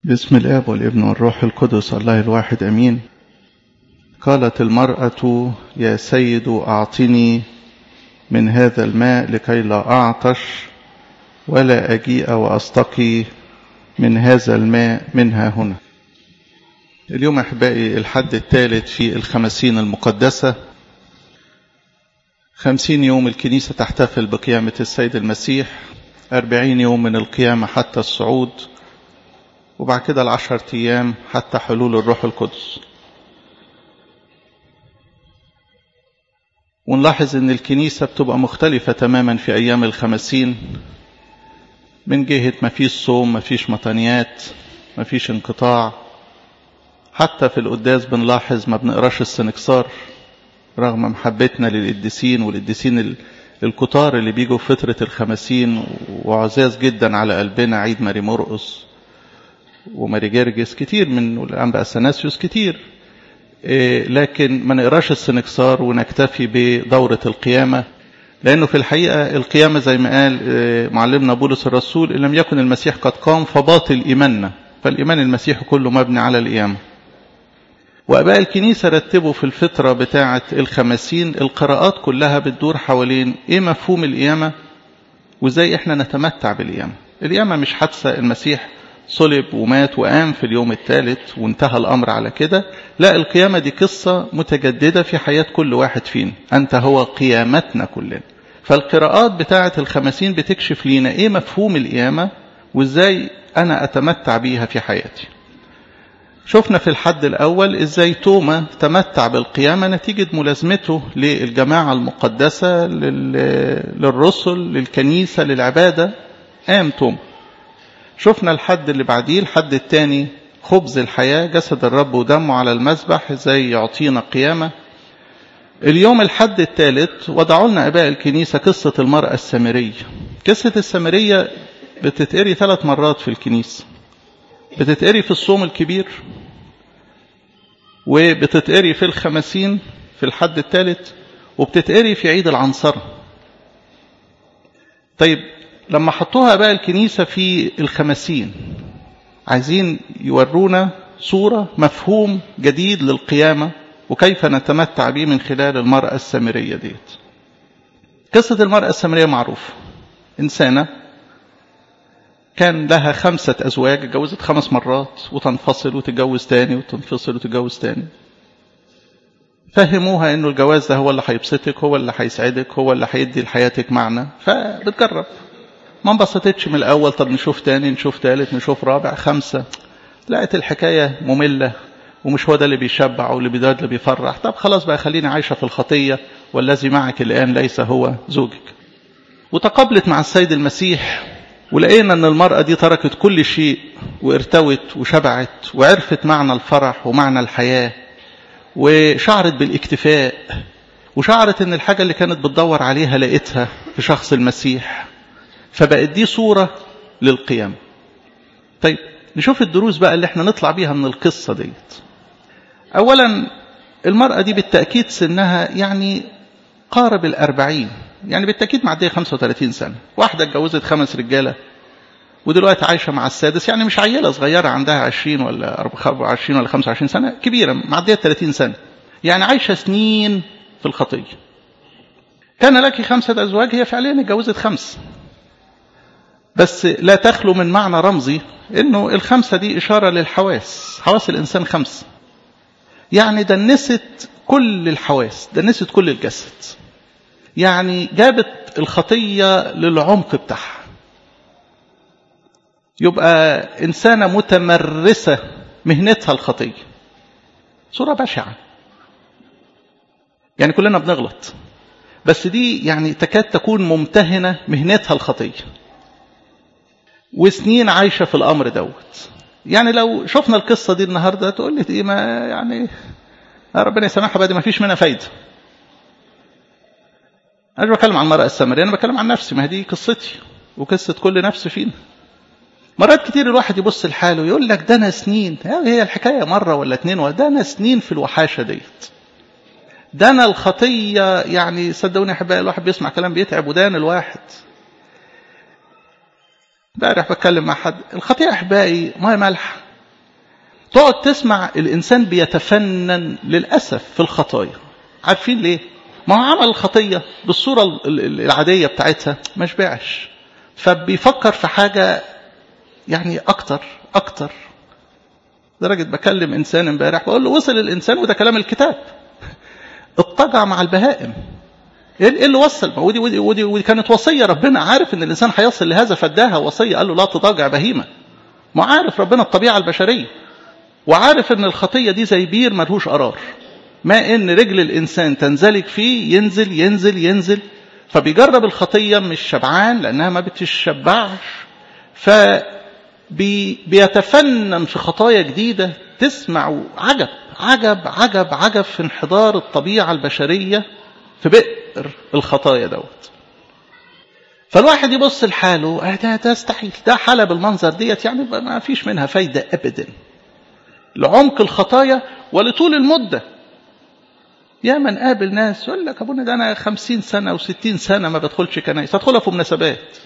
بسم الاب والابن والروح القدس الله الواحد امين قالت المراه يا سيد اعطني من هذا الماء لكي لا اعطش ولا اجيء واستقي من هذا الماء منها هنا اليوم احبائي الحد الثالث في الخمسين المقدسه خمسين يوم الكنيسه تحتفل بقيامه السيد المسيح أربعين يوم من القيامه حتى الصعود وبعد كده العشر أيام حتى حلول الروح القدس ونلاحظ أن الكنيسة بتبقى مختلفة تماما في أيام الخمسين من جهة ما فيش صوم ما فيش مطانيات ما فيش انقطاع حتى في القداس بنلاحظ ما بنقراش السنكسار رغم محبتنا للقديسين والقديسين الكتار اللي بيجوا في فترة الخمسين وعزاز جدا على قلبنا عيد ماري مرقس وماري جرجس كتير من الأنبا أثناسيوس كتير إيه لكن ما نقراش السنكسار ونكتفي بدورة القيامة لأنه في الحقيقة القيامة زي ما قال إيه معلمنا بولس الرسول إن لم يكن المسيح قد قام فباطل إيماننا فالإيمان المسيحي كله مبني على القيامة وأباء الكنيسة رتبوا في الفترة بتاعة الخمسين القراءات كلها بتدور حوالين إيه مفهوم القيامة وإزاي إحنا نتمتع بالقيامة القيامة مش حادثة المسيح صلب ومات وقام في اليوم الثالث وانتهى الأمر على كده لا القيامة دي قصة متجددة في حياة كل واحد فينا أنت هو قيامتنا كلنا فالقراءات بتاعة الخمسين بتكشف لينا إيه مفهوم القيامة وإزاي أنا أتمتع بيها في حياتي شفنا في الحد الأول إزاي توما تمتع بالقيامة نتيجة ملازمته للجماعة المقدسة للرسل للكنيسة للعبادة قام توما شفنا الحد اللي بعديه الحد الثاني خبز الحياة جسد الرب ودمه على المذبح ازاي يعطينا قيامة اليوم الحد الثالث وضعوا لنا اباء الكنيسة قصة المرأة السامرية قصة السامرية بتتقري ثلاث مرات في الكنيسة بتتقري في الصوم الكبير وبتتقري في الخمسين في الحد الثالث وبتتقري في عيد العنصرة طيب لما حطوها بقى الكنيسة في الخمسين عايزين يورونا صورة مفهوم جديد للقيامة وكيف نتمتع به من خلال المرأة السامرية ديت قصة المرأة السامرية معروفة إنسانة كان لها خمسة أزواج اتجوزت خمس مرات وتنفصل وتتجوز تاني وتنفصل وتتجوز تاني فهموها انه الجواز ده هو اللي هيبسطك هو اللي هيسعدك هو اللي هيدي لحياتك معنى فبتجرب ما انبسطتش من الأول طب نشوف تاني نشوف تالت نشوف رابع خمسة لقيت الحكاية مملة ومش هو ده اللي بيشبع واللي ده اللي بيفرح طب خلاص بقى خليني عايشة في الخطية والذي معك الآن ليس هو زوجك وتقابلت مع السيد المسيح ولقينا ان المرأة دي تركت كل شيء وارتوت وشبعت وعرفت معنى الفرح ومعنى الحياة وشعرت بالاكتفاء وشعرت ان الحاجة اللي كانت بتدور عليها لقيتها في شخص المسيح فبقت دي صورة للقيام طيب نشوف الدروس بقى اللي احنا نطلع بيها من القصة ديت اولا المرأة دي بالتأكيد سنها يعني قارب الأربعين يعني بالتأكيد معدية 35 سنة واحدة اتجوزت خمس رجالة ودلوقتي عايشة مع السادس يعني مش عيلة صغيرة عندها 20 ولا 24 ولا 25 سنة كبيرة معدية 30 سنة يعني عايشة سنين في الخطية كان لك خمسة أزواج هي فعليا اتجوزت خمس بس لا تخلو من معنى رمزي انه الخمسة دي اشارة للحواس حواس الانسان خمس يعني دنست كل الحواس دنست كل الجسد يعني جابت الخطية للعمق بتاعها يبقى إنسانة متمرسة مهنتها الخطية صورة بشعة يعني كلنا بنغلط بس دي يعني تكاد تكون ممتهنة مهنتها الخطية وسنين عايشة في الأمر دوت يعني لو شفنا القصة دي النهاردة تقول لي إيه ما يعني ربنا يسامحها بقى دي ما فيش منها فايدة أنا مش بتكلم عن المرأة السامرية أنا بتكلم عن نفسي ما دي قصتي وقصة كل نفس فينا مرات كتير الواحد يبص لحاله يقول لك ده أنا سنين هي الحكاية مرة ولا اتنين ولا ده أنا سنين في الوحاشة ديت ده أنا الخطية يعني صدقوني يا أحبائي الواحد بيسمع كلام بيتعب ودان الواحد امبارح بتكلم مع حد الخطيئة أحبائي مية مالحة تقعد تسمع الإنسان بيتفنن للأسف في الخطايا عارفين ليه؟ ما هو عمل الخطية بالصورة العادية بتاعتها ما شبعش فبيفكر في حاجة يعني أكتر أكتر لدرجة بكلم إنسان امبارح بقول له وصل الإنسان وده كلام الكتاب اضطجع مع البهائم ايه اللي وصل ودي, ودي, ودي, ودي كانت وصية ربنا عارف ان الانسان هيصل لهذا فاداها وصية قال له لا تضاجع بهيمة ما عارف ربنا الطبيعة البشرية وعارف ان الخطية دي زي بير ملهوش قرار ما ان رجل الانسان تنزلق فيه ينزل ينزل ينزل فبيجرب الخطية مش شبعان لانها ما بتشبعش فبيتفنن في خطايا جديدة تسمع عجب عجب عجب عجب في انحدار الطبيعة البشرية في بئر الخطايا دوت فالواحد يبص لحاله ده ده استحيل ده حالة بالمنظر ديت يعني ما فيش منها فايدة أبدا لعمق الخطايا ولطول المدة يا من قابل ناس يقول لك أبونا ده أنا خمسين سنة أو ستين سنة ما بدخلش كنايس أدخلها في مناسبات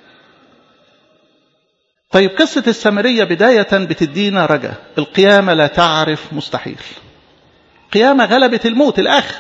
طيب قصة السامرية بداية بتدينا رجاء القيامة لا تعرف مستحيل قيامة غلبت الموت الآخر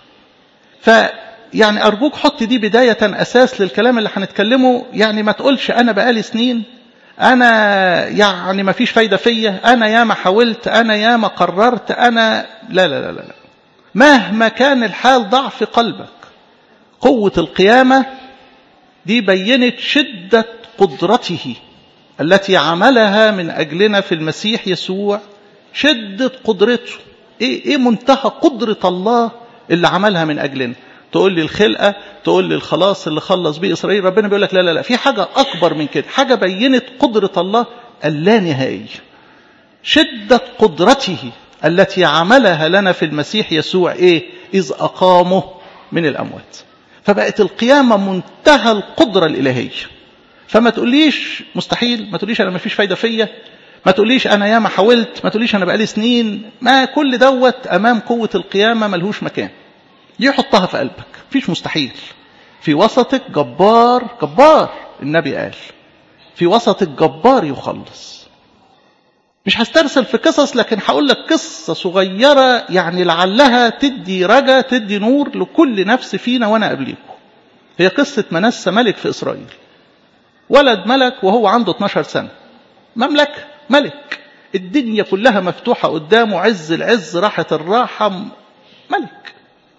فيعني أرجوك حط دي بداية أساس للكلام اللي هنتكلمه يعني ما تقولش أنا بقالي سنين أنا يعني ما فيش فايدة فيا أنا ياما حاولت أنا ياما قررت أنا لا لا لا لا مهما كان الحال ضعف قلبك قوة القيامة دي بينت شدة قدرته التي عملها من أجلنا في المسيح يسوع شدة قدرته إيه, إيه منتهى قدرة الله اللي عملها من أجلنا تقول لي الخلقة تقول لي الخلاص اللي خلص بيه إسرائيل ربنا بيقول لك لا لا لا في حاجة أكبر من كده حاجة بينت قدرة الله اللانهائية شدة قدرته التي عملها لنا في المسيح يسوع إيه إذ أقامه من الأموات فبقت القيامة منتهى القدرة الإلهية فما تقوليش مستحيل ما تقوليش أنا ما فيش فايدة فيا ما تقوليش أنا ياما حاولت ما تقوليش أنا بقالي سنين ما كل دوت أمام قوة القيامة ملهوش مكان دي حطها في قلبك فيش مستحيل في وسطك جبار جبار النبي قال في وسطك جبار يخلص مش هسترسل في قصص لكن هقول لك قصة صغيرة يعني لعلها تدي رجا تدي نور لكل نفس فينا وانا قبليكم هي قصة منسى ملك في إسرائيل ولد ملك وهو عنده 12 سنة مملكة ملك الدنيا كلها مفتوحة قدامه عز العز راحة الراحة ملك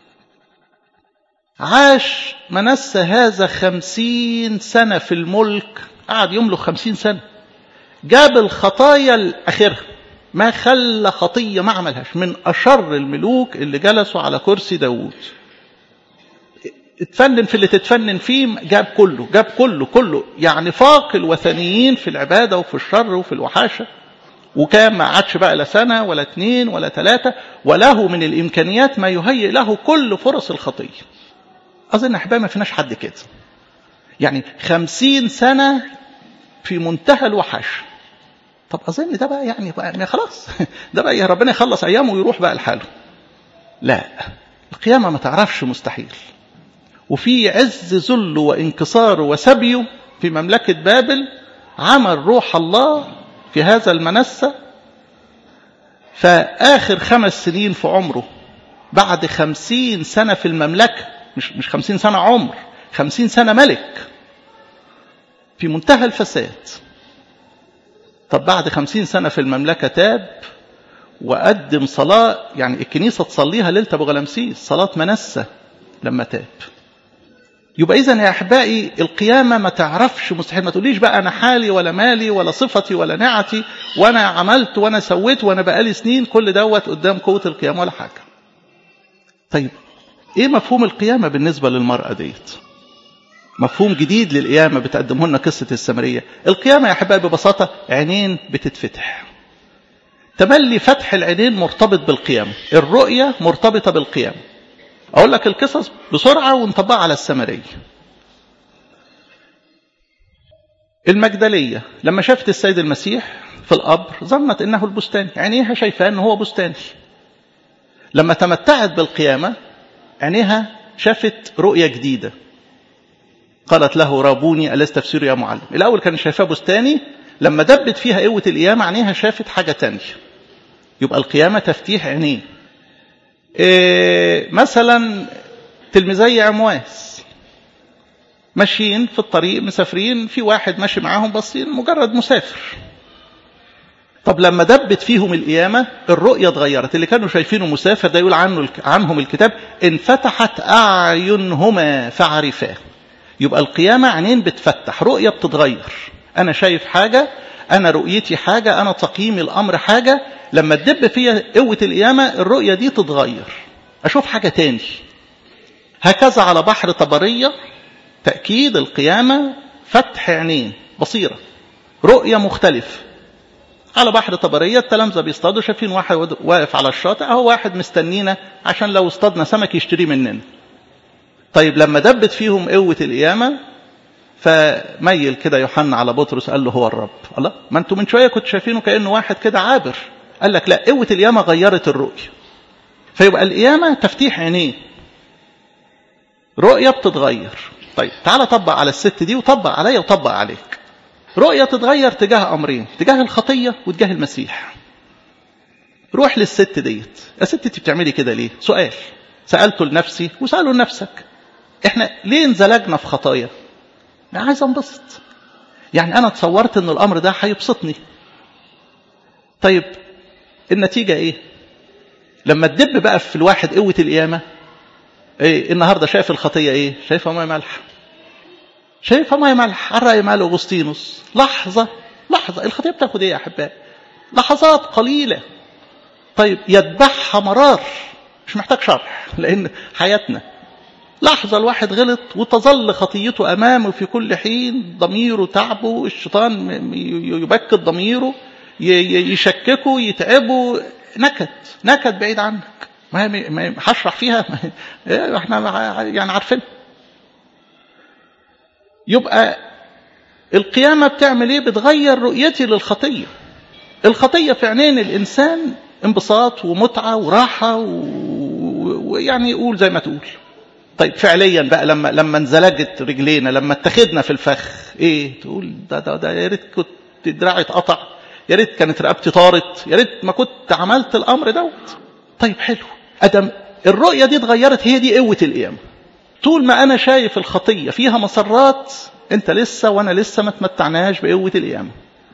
عاش منسى هذا خمسين سنة في الملك قعد يملك خمسين سنة جاب الخطايا الأخيرة ما خلى خطية ما عملهاش من أشر الملوك اللي جلسوا على كرسي داوود اتفنن في اللي تتفنن فيه جاب كله جاب كله كله يعني فاق الوثنيين في العبادة وفي الشر وفي الوحاشة وكان ما عادش بقى لا سنة ولا اتنين ولا ثلاثة وله من الإمكانيات ما يهيئ له كل فرص الخطية أظن أحبائي ما فيناش حد كده يعني خمسين سنة في منتهى الوحش طب أظن ده بقى يعني, بقى خلاص ده بقى يا ربنا يخلص أيامه ويروح بقى لحاله لا القيامة ما تعرفش مستحيل وفي عز ذله وانكساره وسبيه في مملكة بابل عمل روح الله في هذا المنسة فآخر خمس سنين في عمره بعد خمسين سنة في المملكة مش, مش خمسين سنة عمر خمسين سنة ملك في منتهى الفساد طب بعد خمسين سنة في المملكة تاب وقدم صلاة يعني الكنيسة تصليها ليلة أبو غلمسيس صلاة منسة لما تاب يبقى إذا يا أحبائي القيامة ما تعرفش مستحيل ما تقوليش بقى أنا حالي ولا مالي ولا صفتي ولا نعتي وأنا عملت وأنا سويت وأنا بقالي سنين كل دوت قدام قوة القيامة ولا حاجة طيب إيه مفهوم القيامة بالنسبة للمرأة ديت مفهوم جديد للقيامة بتقدمه لنا قصة السامرية القيامة يا أحبائي ببساطة عينين بتتفتح تملي فتح العينين مرتبط بالقيامة الرؤية مرتبطة بالقيامة أقول لك القصص بسرعة ونطبقها على السامرية المجدلية لما شافت السيد المسيح في القبر ظنت انه البستان عينيها شايفاه ان هو بستاني لما تمتعت بالقيامة عينيها شافت رؤية جديدة قالت له رابوني ألست تفسير يا معلم الأول كان شايفاه بستاني لما دبت فيها قوة القيامة عينيها شافت حاجة تانية يبقى القيامة تفتيح عينين إيه مثلا تلميذي عمواس ماشيين في الطريق مسافرين في واحد ماشي معاهم باصين مجرد مسافر طب لما دبت فيهم القيامة الرؤية اتغيرت اللي كانوا شايفينه مسافر ده يقول عنه عنهم الكتاب انفتحت أعينهما فعرفاه يبقى القيامة عينين بتفتح رؤية بتتغير أنا شايف حاجة أنا رؤيتي حاجة أنا تقييمي الأمر حاجة لما تدب فيها قوة القيامة الرؤية دي تتغير أشوف حاجة تاني هكذا على بحر طبرية تأكيد القيامة فتح عينين بصيرة رؤية مختلفة على بحر طبرية التلامذة بيصطادوا شايفين واحد واقف على الشاطئ أهو واحد مستنينا عشان لو اصطادنا سمك يشتريه مننا طيب لما دبت فيهم قوة القيامة فميل كده يوحنا على بطرس قال له هو الرب الله ما انتوا من شوية كنتوا شايفينه كأنه واحد كده عابر قال لك لا قوة القيامة غيرت الرؤية فيبقى القيامة تفتيح عينين رؤية بتتغير طيب تعالى طبق على الست دي وطبق عليا وطبق عليك رؤية تتغير تجاه أمرين تجاه الخطية وتجاه المسيح روح للست ديت يا ست انت بتعملي كده ليه سؤال سألته لنفسي وسأله لنفسك احنا ليه انزلجنا في خطايا انا عايز انبسط يعني انا تصورت ان الامر ده هيبسطني طيب النتيجة ايه لما تدب بقى في الواحد قوة القيامة ايه النهاردة شايف الخطية ايه شايفها مية ملح شايفها مية ملح على رأي مال أغسطينوس لحظة لحظة الخطية بتاخد ايه يا أحبائي لحظات قليلة طيب يتبعها مرار مش محتاج شرح لأن حياتنا لحظة الواحد غلط وتظل خطيته أمامه في كل حين ضميره تعبه الشيطان يبكت ضميره يشككه يتعبه نكد نكد بعيد عنك ما هشرح فيها احنا يعني عارفين يبقى القيامة بتعمل ايه بتغير رؤيتي للخطية الخطية في عينين الإنسان انبساط ومتعة وراحة ويعني يقول زي ما تقول طيب فعليا بقى لما لما انزلجت رجلينا لما اتخذنا في الفخ ايه تقول ده ده, ده يا ريت كنت دراعي اتقطع يا ريت كانت رقبتي طارت يا ريت ما كنت عملت الامر دوت طيب حلو ادم الرؤيه دي اتغيرت هي دي قوه القيامه طول ما انا شايف الخطيه فيها مسرات انت لسه وانا لسه ما تمتعناش بقوه القيامه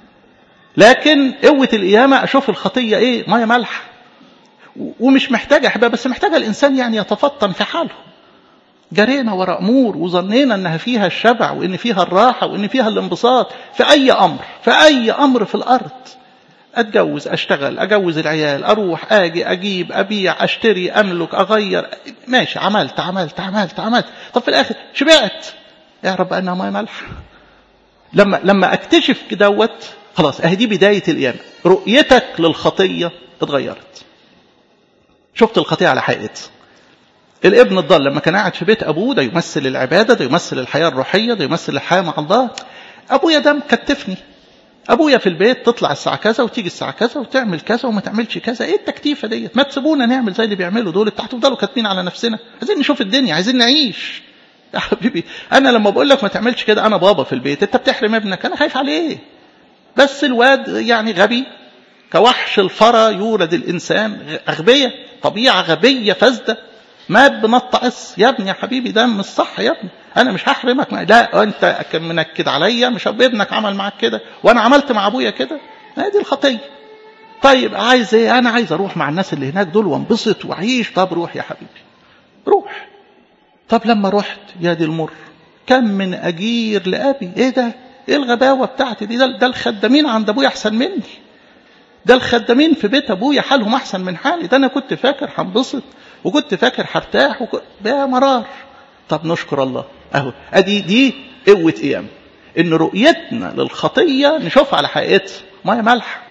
لكن قوه القيامه اشوف الخطيه ايه ميه ملح ومش محتاجه احباب بس محتاجه الانسان يعني يتفطن في حاله جرينا وراء امور وظنينا انها فيها الشبع وان فيها الراحه وان فيها الانبساط في اي امر في اي امر في الارض اتجوز اشتغل اجوز العيال اروح اجي اجيب ابيع اشتري املك اغير ماشي عملت عملت عملت عملت طب في الاخر شبعت اعرف انها ميه ملح لما لما اكتشف كدوت خلاص اهي دي بدايه القيامه رؤيتك للخطيه اتغيرت شفت الخطيه على حقيقتها الابن الضال لما كان قاعد في بيت ابوه ده يمثل العباده ده يمثل الحياه الروحيه ده يمثل الحياه مع الله ابويا ده مكتفني ابويا في البيت تطلع الساعه كذا وتيجي الساعه كذا وتعمل كذا وما تعملش كذا ايه التكتيفه ديت ما تسيبونا نعمل زي اللي بيعملوا دول انتوا هتفضلوا كاتمين على نفسنا عايزين نشوف الدنيا عايزين نعيش يا حبيبي انا لما بقول لك ما تعملش كده انا بابا في البيت انت بتحرم ابنك انا خايف عليه بس الواد يعني غبي كوحش الفرى يولد الانسان اغبيه طبيعه غبيه فاسده ما بنطعس يا ابني يا حبيبي ده مش صح يا ابني انا مش هحرمك لا انت منكد عليا مش ابنك عمل معاك كده وانا عملت مع ابويا كده هذه الخطيه طيب عايز ايه انا عايز اروح مع الناس اللي هناك دول وانبسط واعيش طب روح يا حبيبي روح طب لما رحت يا دي المر كم من اجير لابي ايه ده ايه الغباوه بتاعتي دي ده, ده الخدامين عند ابويا احسن مني ده الخدامين في بيت ابويا حالهم احسن من حالي ده انا كنت فاكر هنبسط وكنت فاكر هرتاح وكنت بقى مرار طب نشكر الله اهو ادي دي قوه قيام ان رؤيتنا للخطيه نشوفها على حقيقتها ميه ملح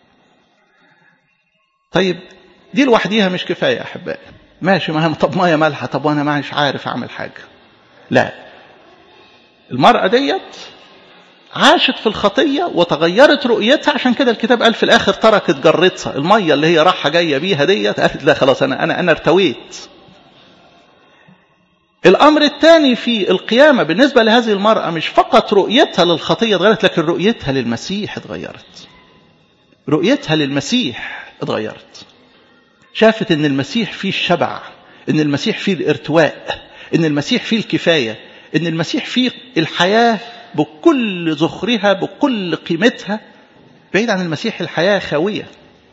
طيب دي لوحديها مش كفايه يا احبائي ماشي ما طب ميه مالحه طب وانا مش عارف اعمل حاجه لا المراه ديت عاشت في الخطيه وتغيرت رؤيتها عشان كده الكتاب قال في الاخر تركت جرتها الميه اللي هي رايحه جايه بيها ديت قالت لا خلاص انا انا انا ارتويت الامر الثاني في القيامه بالنسبه لهذه المراه مش فقط رؤيتها للخطيه اتغيرت لكن رؤيتها للمسيح اتغيرت رؤيتها للمسيح اتغيرت شافت ان المسيح فيه الشبع ان المسيح فيه الارتواء ان المسيح فيه الكفاية ان المسيح فيه الحياة بكل زخرها بكل قيمتها بعيد عن المسيح الحياة خاوية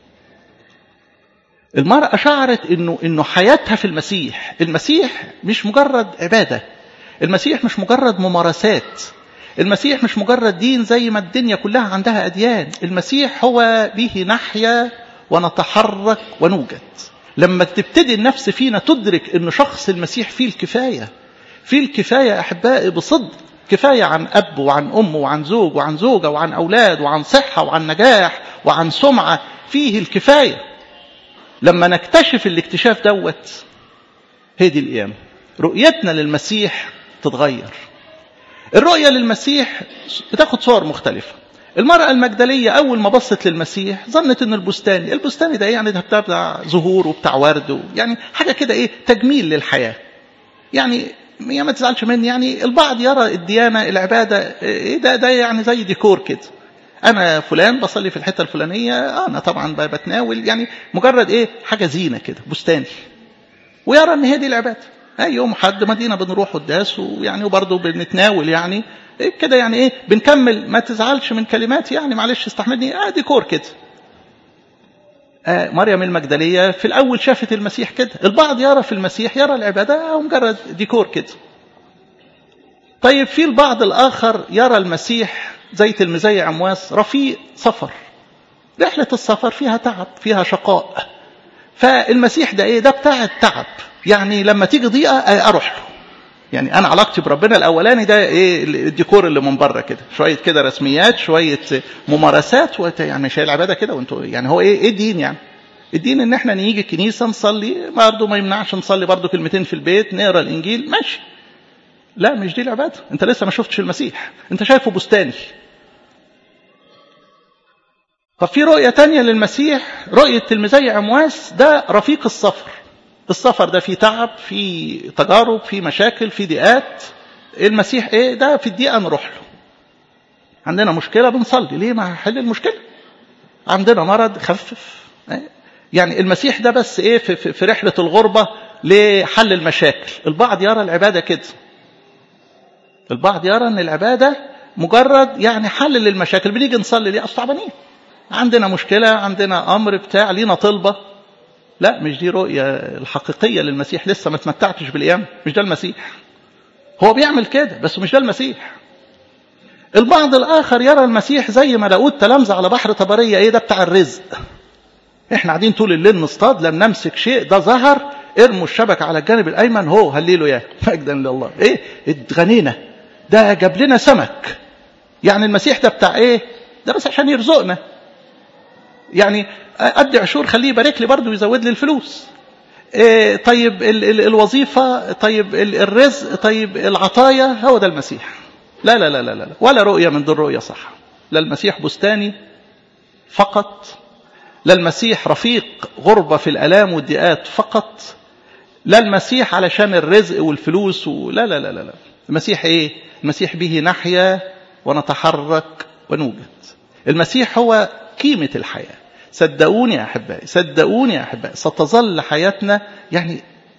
المرأة شعرت انه انه حياتها في المسيح المسيح مش مجرد عبادة المسيح مش مجرد ممارسات المسيح مش مجرد دين زي ما الدنيا كلها عندها أديان المسيح هو به نحيا ونتحرك ونوجد لما تبتدي النفس فينا تدرك ان شخص المسيح فيه الكفاية فيه الكفاية أحبائي بصدق كفاية عن أب وعن أم وعن زوج وعن زوجة وعن أولاد وعن صحة وعن نجاح وعن سمعة فيه الكفاية لما نكتشف الاكتشاف دوت هي دي القيامة رؤيتنا للمسيح تتغير الرؤية للمسيح بتاخد صور مختلفة المرأة المجدلية أول ما بصت للمسيح ظنت إن البستان البستان ده يعني ده بتاع زهور وبتاع ورد يعني حاجة كده إيه تجميل للحياة يعني يا ما تزعلش مني يعني البعض يرى الديانة العبادة إيه ده ده يعني زي ديكور كده أنا فلان بصلي في الحتة الفلانية أنا طبعا بتناول يعني مجرد إيه حاجة زينة كده بستاني ويرى إن هي دي العبادة أي يوم حد مدينة بنروح قداس ويعني وبرضه بنتناول يعني إيه كده يعني إيه بنكمل ما تزعلش من كلماتي يعني معلش استحملني آه ديكور كده آه مريم المجدلية في الأول شافت المسيح كده البعض يرى في المسيح يرى العبادة مجرد ديكور كده طيب في البعض الآخر يرى المسيح زي تلميذي عمواس رفيق سفر رحلة السفر فيها تعب فيها شقاء فالمسيح ده ايه ده بتاع التعب يعني لما تيجي ضيقة اروح له يعني انا علاقتي بربنا الاولاني ده ايه الديكور اللي من بره كده شويه كده رسميات شويه ممارسات يعني شايل العباده كده وانتوا يعني هو ايه ايه الدين يعني الدين ان احنا نيجي الكنيسه نصلي برضه ما يمنعش نصلي برضه كلمتين في البيت نقرا الانجيل ماشي لا مش دي العباده انت لسه ما شفتش المسيح انت شايفه بستاني طب في رؤية تانية للمسيح رؤية تلميذي عمواس ده رفيق السفر السفر ده فيه تعب فيه تجارب فيه مشاكل فيه ضيقات المسيح ايه ده في الدقيقة نروح له عندنا مشكلة بنصلي ليه ما حل المشكلة عندنا مرض خفف يعني المسيح ده بس ايه في, في, في رحلة الغربة لحل المشاكل البعض يرى العبادة كده البعض يرى ان العبادة مجرد يعني حل للمشاكل بنيجي نصلي ليه اصل تعبانين عندنا مشكلة عندنا أمر بتاع لينا طلبة لا مش دي رؤية الحقيقية للمسيح لسه ما تمتعتش بالأيام مش ده المسيح هو بيعمل كده بس مش ده المسيح البعض الآخر يرى المسيح زي ما لاقوت تلامذة على بحر طبرية إيه ده بتاع الرزق إحنا قاعدين طول الليل نصطاد لم نمسك شيء ده ظهر ارموا الشبكة على الجانب الأيمن هو هليله ياه مجدا لله إيه اتغنينا ده جاب لنا سمك يعني المسيح ده بتاع إيه ده بس عشان يرزقنا يعني أدي عشور خليه يبارك لي برضه ويزود لي الفلوس إيه طيب ال ال الوظيفة طيب ال الرزق طيب العطايا هو ده المسيح لا لا لا لا لا ولا رؤية من دون رؤية صح لا المسيح بستاني فقط لا المسيح رفيق غربة في الألام والضيقات فقط لا المسيح علشان الرزق والفلوس و... لا لا لا لا المسيح ايه المسيح به نحيا ونتحرك ونوجد المسيح هو قيمة الحياة صدقوني يا أحبائي صدقوني يا أحبائي ستظل حياتنا يعني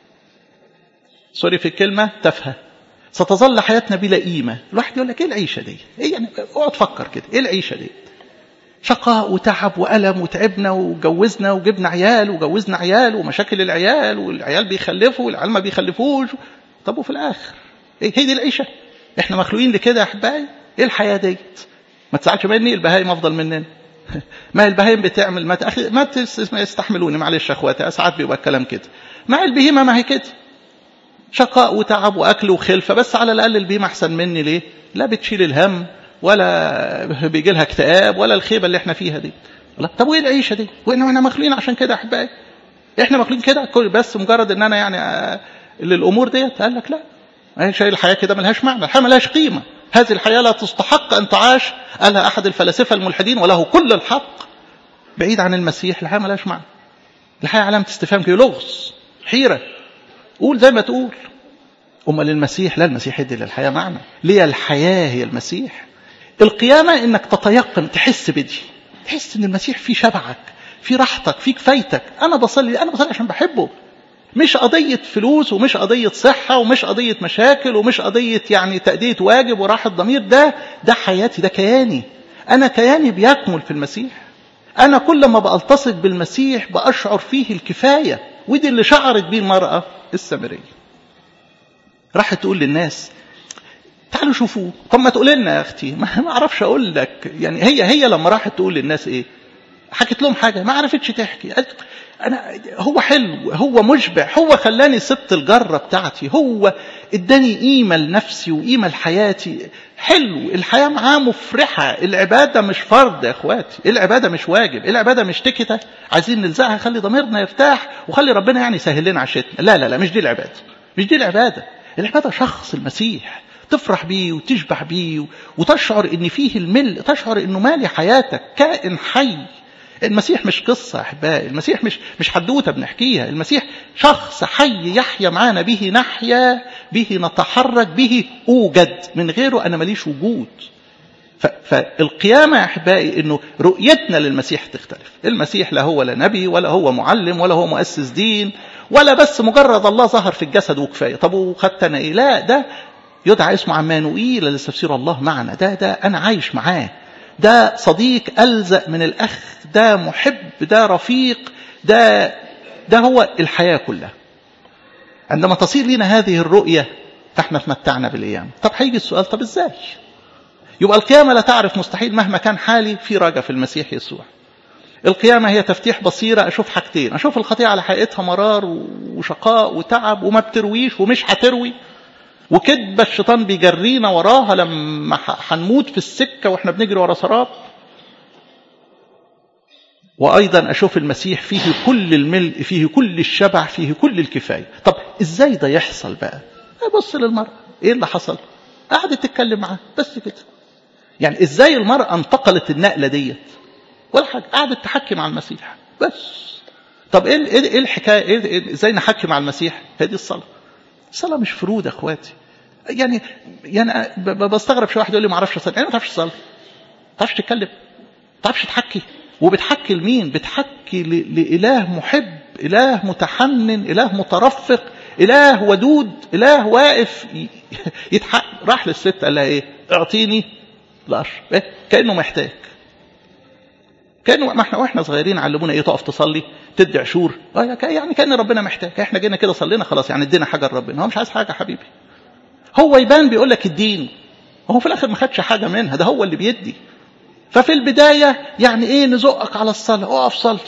سوري في الكلمة تافهة ستظل حياتنا بلا قيمة الواحد يقول لك ايه العيشة دي ايه يعني اقعد فكر كده ايه العيشة دي شقاء وتعب وألم وتعبنا وجوزنا وجبنا عيال وجوزنا عيال ومشاكل العيال والعيال بيخلفوا والعيال ما بيخلفوش طب وفي الآخر ايه هي دي العيشة احنا مخلوقين لكده يا أحبائي ايه الحياة ديت ما تزعلش مني البهايم أفضل مننا ما البهايم بتعمل ما تأخي ما تستحملوني معلش يا اخواتي ساعات بيبقى الكلام كده مع البهيمه ما هي كده شقاء وتعب واكل وخلفه بس على الاقل البهيمه احسن مني ليه لا بتشيل الهم ولا بيجي لها اكتئاب ولا الخيبه اللي احنا فيها دي طب وايه العيشه دي واحنا احنا مخلوقين عشان كده احبائي احنا مخلوقين كده بس مجرد ان انا يعني للامور ديت قال لك لا هي شيء الحياه كده ملهاش معنى الحياه ملهاش قيمه هذه الحياة لا تستحق أن تعاش قالها أحد الفلاسفة الملحدين وله كل الحق بعيد عن المسيح الحياة ملاش معنى الحياة علامة استفهام كده لغز حيرة قول زي ما تقول أما للمسيح لا المسيح يدي للحياة معنى ليه الحياة هي المسيح القيامة إنك تتيقن تحس بدي تحس ان المسيح فيه شبعك في راحتك في كفايتك انا بصلي انا بصلي عشان بحبه مش قضية فلوس ومش قضية صحة ومش قضية مشاكل ومش قضية يعني تأدية واجب وراحة ضمير ده ده حياتي ده كياني أنا كياني بيكمل في المسيح أنا كل ما بألتصق بالمسيح بأشعر فيه الكفاية ودي اللي شعرت بيه المرأة السامرية راحت تقول للناس تعالوا شوفوا طب ما تقول لنا يا اختي ما اعرفش اقول لك يعني هي هي لما راحت تقول للناس ايه حكت لهم حاجه ما عرفتش تحكي قالت انا هو حلو هو مشبع هو خلاني سبت الجره بتاعتي هو اداني قيمه لنفسي وقيمه لحياتي حلو الحياه معاه مفرحه العباده مش فرض يا اخواتي العباده مش واجب العباده مش تكته عايزين نلزقها خلي ضميرنا يرتاح وخلي ربنا يعني يسهل لنا عشتنا لا لا لا مش دي العباده مش دي العباده العباده شخص المسيح تفرح بيه وتشبع بيه وتشعر ان فيه الملء تشعر انه مالي حياتك كائن حي المسيح مش قصة أحبائي المسيح مش مش حدوتة بنحكيها المسيح شخص حي يحيا معانا به نحيا به نتحرك به أوجد من غيره أنا ماليش وجود فالقيامة يا أحبائي أنه رؤيتنا للمسيح تختلف المسيح لا هو لا نبي ولا هو معلم ولا هو مؤسس دين ولا بس مجرد الله ظهر في الجسد وكفاية طب وخدت أنا إيه لا ده يدعى اسمه عمانوئيل لتفسير الله معنا ده ده أنا عايش معاه ده صديق ألزق من الأخ ده محب ده رفيق ده ده هو الحياة كلها عندما تصير لنا هذه الرؤية فاحنا تمتعنا بالأيام طب هيجي السؤال طب ازاي يبقى القيامة لا تعرف مستحيل مهما كان حالي في رجا في المسيح يسوع القيامة هي تفتيح بصيرة أشوف حاجتين أشوف الخطيئة على حقيقتها مرار وشقاء وتعب وما بترويش ومش هتروي وكذبة الشيطان بيجرينا وراها لما هنموت في السكة واحنا بنجري ورا سراب وأيضا أشوف المسيح فيه كل الملء فيه كل الشبع فيه كل الكفاية طب إزاي ده يحصل بقى بص للمرأة إيه اللي حصل قعدت تتكلم معاه بس كده يعني إزاي المرأة انتقلت النقلة ديت ولا حاجة قعدت تحكي مع المسيح بس طب ايه ايه الحكايه إيه, إيه ازاي نحكي مع المسيح هي دي الصلاه الصلاه مش فروض يا اخواتي يعني يعني بستغرب شويه واحد يقول لي ما اعرفش اصلي انا ما تعرفش تصلي ما تعرفش تتكلم ما تعرفش تحكي وبتحكي لمين بتحكي لاله محب اله متحنن اله مترفق اله ودود اله واقف يتحق راح للست قال لها ايه اعطيني القشر إيه؟ كانه محتاج كانه ما احنا واحنا صغيرين علمونا ايه تقف تصلي تدي عشور يعني كان ربنا محتاج احنا جينا كده صلينا خلاص يعني ادينا حاجه لربنا هو مش عايز حاجه يا حبيبي هو يبان بيقول لك الدين هو في الاخر ما خدش حاجه منها ده هو اللي بيدي ففي البدايه يعني ايه نزقك على الصلاه اقف صلي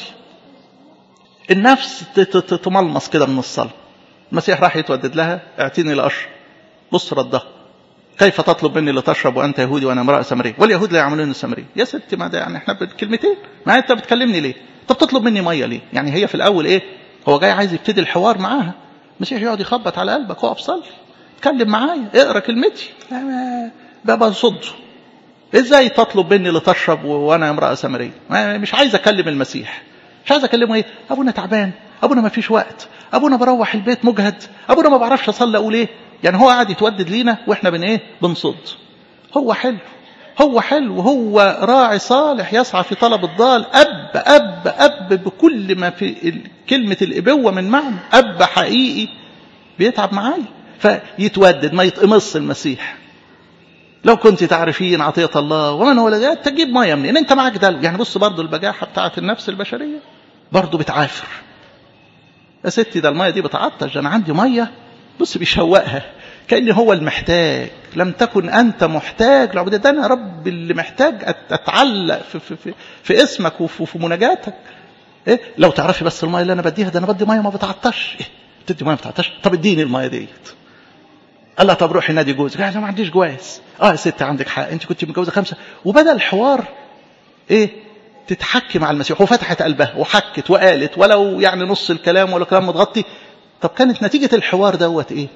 النفس تملمص كده من الصلاه المسيح راح يتودد لها اعطيني القشر بص ردها كيف تطلب مني لتشرب وانت يهودي وانا امراه سامريه واليهود لا يعملون السامريه يا ستي ما ده يعني احنا بكلمتين ما انت بتكلمني ليه طب تطلب مني ميه ليه يعني هي في الاول ايه هو جاي عايز يبتدي الحوار معاها المسيح يقعد يخبط على قلبك اقف صلي اتكلم معايا اقرا كلمتي ده بصد ازاي تطلب مني لتشرب وانا امراه سامريه مش عايز اكلم المسيح مش عايز اكلمه ايه ابونا تعبان ابونا ما فيش وقت ابونا بروح البيت مجهد ابونا ما بعرفش اصلي اقول ايه يعني هو قاعد يتودد لينا واحنا بن ايه بنصد هو حلو هو حلو هو راعي صالح يسعى في طلب الضال اب اب اب بكل ما في كلمه الابوه من معنى اب حقيقي بيتعب معايا فيتودد ما يتقمص المسيح لو كنت تعرفين عطية الله ومن هو لدي تجيب مية منين انت معاك دلو يعني بص برضو البجاحة بتاعت النفس البشرية برضو بتعافر يا ستي ده المية دي بتعطش انا عندي مية بص بيشوقها كأن هو المحتاج لم تكن أنت محتاج لعبد ده أنا يا رب اللي محتاج أتعلق في, في, في, في اسمك وفي في مناجاتك إيه؟ لو تعرفي بس المية اللي أنا بديها ده أنا بدي مية ما بتعطش إيه؟ تدي مية ما بتعطش طب اديني المية ديت قال لها طب روحي نادي جوزك لا ما عنديش جواز اه يا ست عندك حق انت كنت متجوزه خمسه وبدا الحوار ايه تتحكي مع المسيح وفتحت قلبها وحكت وقالت ولو يعني نص الكلام ولا كلام متغطي طب كانت نتيجه الحوار دوت ايه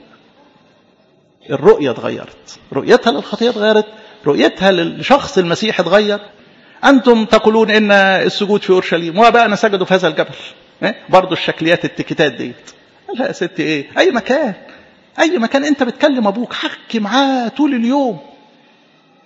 الرؤية اتغيرت رؤيتها للخطية اتغيرت رؤيتها لشخص المسيح اتغير أنتم تقولون إن السجود في أورشليم وأبائنا سجدوا في هذا الجبل إيه؟ برضو الشكليات التكتات ديت لا يا ستي إيه أي مكان أي مكان أنت بتكلم أبوك حكي معاه طول اليوم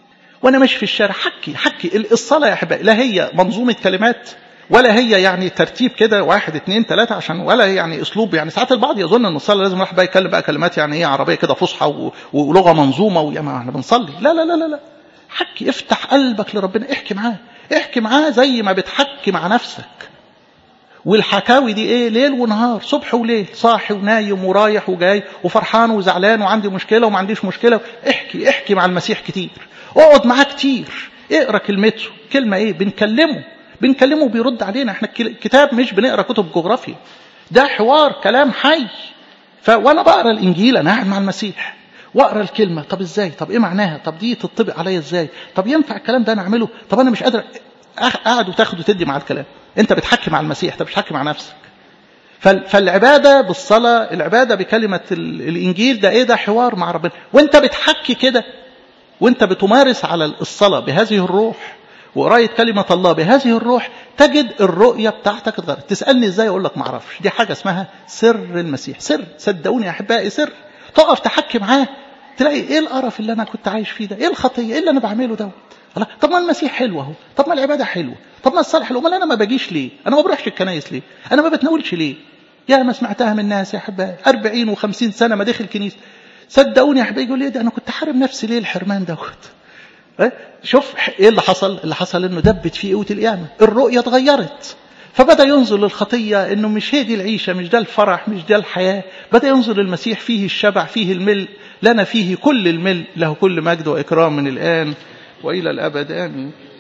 وانا ماشي في الشارع حكي حكي الصلاه يا احبائي لا هي منظومه كلمات ولا هي يعني ترتيب كده واحد اثنين ثلاثة عشان ولا يعني اسلوب يعني ساعات البعض يظن ان الصلاة لازم الواحد بقى يتكلم بقى كلمات يعني ايه عربية كده فصحى ولغة منظومة ويا ما احنا بنصلي لا لا لا لا لا حكي افتح قلبك لربنا احكي معاه احكي معاه زي ما بتحكي مع نفسك والحكاوي دي ايه ليل ونهار صبح وليل صاحي ونايم ورايح وجاي وفرحان وزعلان وعندي مشكله وما عنديش مشكله احكي احكي مع المسيح كتير اقعد معاه كتير اقرا كلمته كلمه ايه بنكلمه بنكلمه بيرد علينا احنا الكتاب مش بنقرا كتب جغرافيا ده حوار كلام حي فوانا بقرا الانجيل انا قاعد مع المسيح واقرا الكلمه طب ازاي طب ايه معناها طب دي تطبق عليا ازاي طب ينفع الكلام ده انا اعمله طب انا مش قادر قاعد وتاخد وتدي مع الكلام انت بتحكي مع المسيح انت بتحكي مع نفسك فالعباده بالصلاه العباده بكلمه الانجيل ده ايه ده حوار مع ربنا وانت بتحكي كده وانت بتمارس على الصلاه بهذه الروح وقرايه كلمه الله بهذه الروح تجد الرؤيه بتاعتك اتغيرت تسالني ازاي اقول لك ما اعرفش دي حاجه اسمها سر المسيح سر صدقوني يا احبائي سر تقف تحكي معاه تلاقي ايه القرف اللي انا كنت عايش فيه ده ايه الخطيه ايه اللي انا بعمله دوت الله طب ما المسيح حلو اهو طب ما العباده حلوه طب ما الصالح حلو امال انا ما باجيش ليه انا ما بروحش الكنايس ليه انا ما بتناولش ليه يا ما سمعتها من الناس يا احبائي 40 و50 سنه ما داخل كنيسه صدقوني يا احبائي يقول لي ده انا كنت حارم نفسي ليه الحرمان دوت شوف ايه اللي حصل اللي حصل انه دبت فيه قوه القيامه الرؤيه اتغيرت فبدا ينظر للخطيه انه مش هي دي العيشه مش ده الفرح مش ده الحياه بدا ينظر للمسيح فيه الشبع فيه الملء لنا فيه كل الملء له كل مجد واكرام من الان والى الابد امين